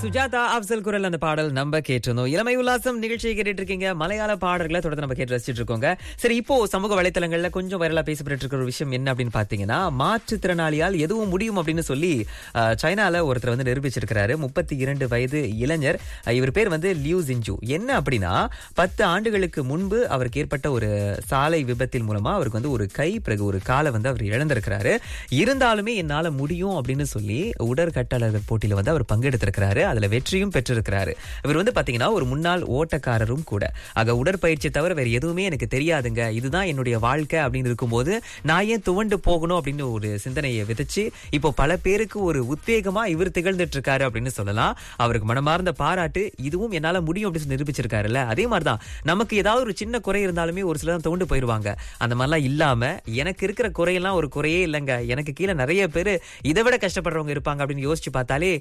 சுஜாதா அப்சல் குரல் அந்த பாடல் நம்ம கேட்டிருந்தோம் இளமை உல்லாசம் நிகழ்ச்சியை கேட்டுட்டு இருக்கீங்க மலையாள பாடல்களை தொடர்ந்து நம்ம கேட்டு ரசிச்சிட்டு இருக்கோங்க சரி இப்போ சமூக வலைத்தளங்கள்ல கொஞ்சம் வைரலா பேசப்பட்டு இருக்கிற ஒரு விஷயம் என்ன அப்படின்னு பாத்தீங்கன்னா மாற்றுத்திறனாளியால் எதுவும் முடியும் அப்படின்னு சொல்லி அஹ், சைனால ஒருத்தர் வந்து நிரூபிச்சிருக்கிறாரு முப்பத்தி இரண்டு வயது இளைஞர் அஹ், இவர் பேர் வந்து லியூ ஜின்ஜு என்ன அப்படின்னா பத்து ஆண்டுகளுக்கு முன்பு அவருக்கு ஏற்பட்ட ஒரு சாலை விபத்தின் மூலமா அவருக்கு வந்து ஒரு கை பிறகு ஒரு காலை வந்து அவர் இழந்திருக்கிறாரு இருந்தாலுமே என்னால முடியும் அப்படின்னு சொல்லி உடற்கட்டளர் போட்டியில வந்து அவர் பங்கெடுத்திருக்கிறாரு அதுல வெற்றியும் பெற்றிருக்கிறாரு இவர் வந்து பாத்தீங்கன்னா ஒரு முன்னாள் ஓட்டக்காரரும் கூட ஆக உடற்பயிற்சி தவிர வேற எதுவுமே எனக்கு தெரியாதுங்க இதுதான் என்னுடைய வாழ்க்கை அப்படின்னு இருக்கும்போது நான் ஏன் துவண்டு போகணும் அப்படின்னு ஒரு சிந்தனையை விதைச்சு இப்போ பல பேருக்கு ஒரு உத்வேகமா இவர் திகழ்ந்துட்டு இருக்காரு அப்படின்னு சொல்லலாம் அவருக்கு மனமார்ந்த பாராட்டு இதுவும் என்னால முடியும் அப்படின்னு சொல்லி நிரூபிச்சிருக்காருல்ல அதே மாதிரிதான் நமக்கு ஏதாவது ஒரு சின்ன குறை இருந்தாலுமே ஒரு சிலர் துவண்டு போயிருவாங்க அந்த மாதிரிலாம் இல்லாம எனக்கு இருக்கிற குறையெல்லாம் ஒரு குறையே இல்லைங்க எனக்கு கீழே நிறைய பேர் இதை விட கஷ்டப்படுறவங்க இருப்பாங்க அப்படின்னு யோசிச்சு பார்த்தாலே